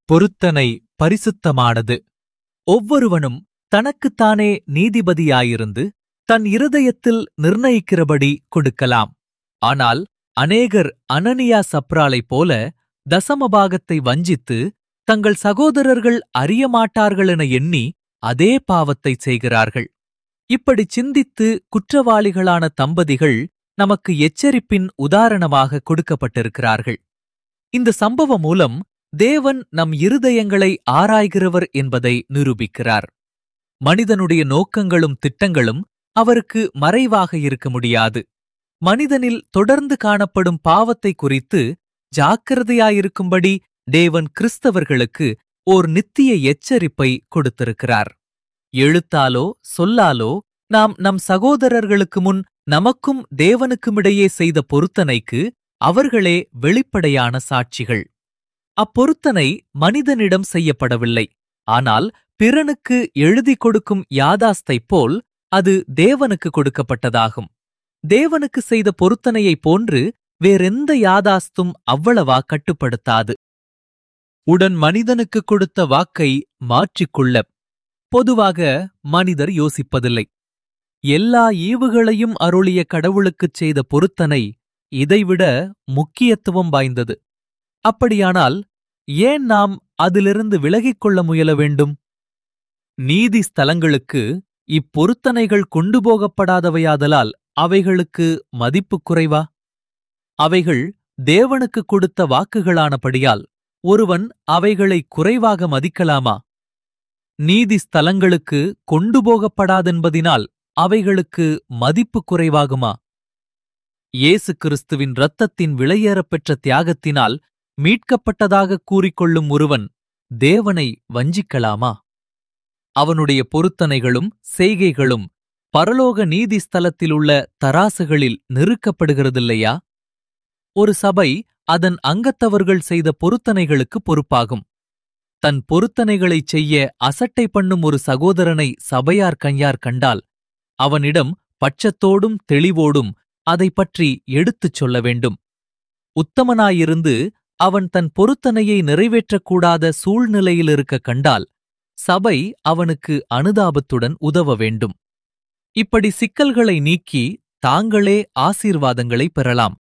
பொருத்தனை பரிசுத்தமானது ஒவ்வொருவனும் தனக்குத்தானே நீதிபதியாயிருந்து தன் இருதயத்தில் நிர்ணயிக்கிறபடி கொடுக்கலாம் ஆனால் அநேகர் அனனியா சப்ராலைப் போல தசமபாகத்தை வஞ்சித்து தங்கள் சகோதரர்கள் அறியமாட்டார்கள் என எண்ணி அதே பாவத்தை செய்கிறார்கள் இப்படி சிந்தித்து குற்றவாளிகளான தம்பதிகள் நமக்கு எச்சரிப்பின் உதாரணமாக கொடுக்கப்பட்டிருக்கிறார்கள் இந்த சம்பவம் மூலம் தேவன் நம் இருதயங்களை ஆராய்கிறவர் என்பதை நிரூபிக்கிறார் மனிதனுடைய நோக்கங்களும் திட்டங்களும் அவருக்கு மறைவாக இருக்க முடியாது மனிதனில் தொடர்ந்து காணப்படும் பாவத்தை குறித்து ஜாக்கிரதையாயிருக்கும்படி தேவன் கிறிஸ்தவர்களுக்கு ஓர் நித்திய எச்சரிப்பை கொடுத்திருக்கிறார் எழுத்தாலோ சொல்லாலோ நாம் நம் சகோதரர்களுக்கு முன் நமக்கும் தேவனுக்குமிடையே செய்த பொருத்தனைக்கு அவர்களே வெளிப்படையான சாட்சிகள் அப்பொருத்தனை மனிதனிடம் செய்யப்படவில்லை ஆனால் பிறனுக்கு எழுதி கொடுக்கும் யாதாஸ்தைப் போல் அது தேவனுக்கு கொடுக்கப்பட்டதாகும் தேவனுக்கு செய்த பொருத்தனையைப் போன்று வேறெந்த யாதாஸ்தும் அவ்வளவா கட்டுப்படுத்தாது உடன் மனிதனுக்கு கொடுத்த வாக்கை மாற்றிக்கொள்ள பொதுவாக மனிதர் யோசிப்பதில்லை எல்லா ஈவுகளையும் அருளிய கடவுளுக்குச் செய்த பொருத்தனை இதைவிட முக்கியத்துவம் வாய்ந்தது அப்படியானால் ஏன் நாம் அதிலிருந்து விலகிக் கொள்ள முயல வேண்டும் நீதி ஸ்தலங்களுக்கு இப்பொருத்தனைகள் கொண்டு போகப்படாதவையாதலால் அவைகளுக்கு மதிப்பு குறைவா அவைகள் தேவனுக்கு கொடுத்த வாக்குகளானபடியால் ஒருவன் அவைகளை குறைவாக மதிக்கலாமா நீதி ஸ்தலங்களுக்கு கொண்டு போகப்படாதென்பதினால் அவைகளுக்கு மதிப்பு குறைவாகுமா இயேசு கிறிஸ்துவின் இரத்தத்தின் விலையேறப் பெற்ற தியாகத்தினால் மீட்கப்பட்டதாகக் கூறிக்கொள்ளும் ஒருவன் தேவனை வஞ்சிக்கலாமா அவனுடைய பொருத்தனைகளும் செய்கைகளும் பரலோக நீதி ஸ்தலத்திலுள்ள தராசுகளில் நெருக்கப்படுகிறதில்லையா ஒரு சபை அதன் அங்கத்தவர்கள் செய்த பொருத்தனைகளுக்கு பொறுப்பாகும் தன் பொருத்தனைகளைச் செய்ய அசட்டை பண்ணும் ஒரு சகோதரனை சபையார் கையார் கண்டால் அவனிடம் பட்சத்தோடும் தெளிவோடும் அதை பற்றி எடுத்துச் சொல்ல வேண்டும் உத்தமனாயிருந்து அவன் தன் பொருத்தனையை நிறைவேற்றக்கூடாத சூழ்நிலையில் இருக்க கண்டால் சபை அவனுக்கு அனுதாபத்துடன் உதவ வேண்டும் இப்படி சிக்கல்களை நீக்கி தாங்களே ஆசீர்வாதங்களை பெறலாம்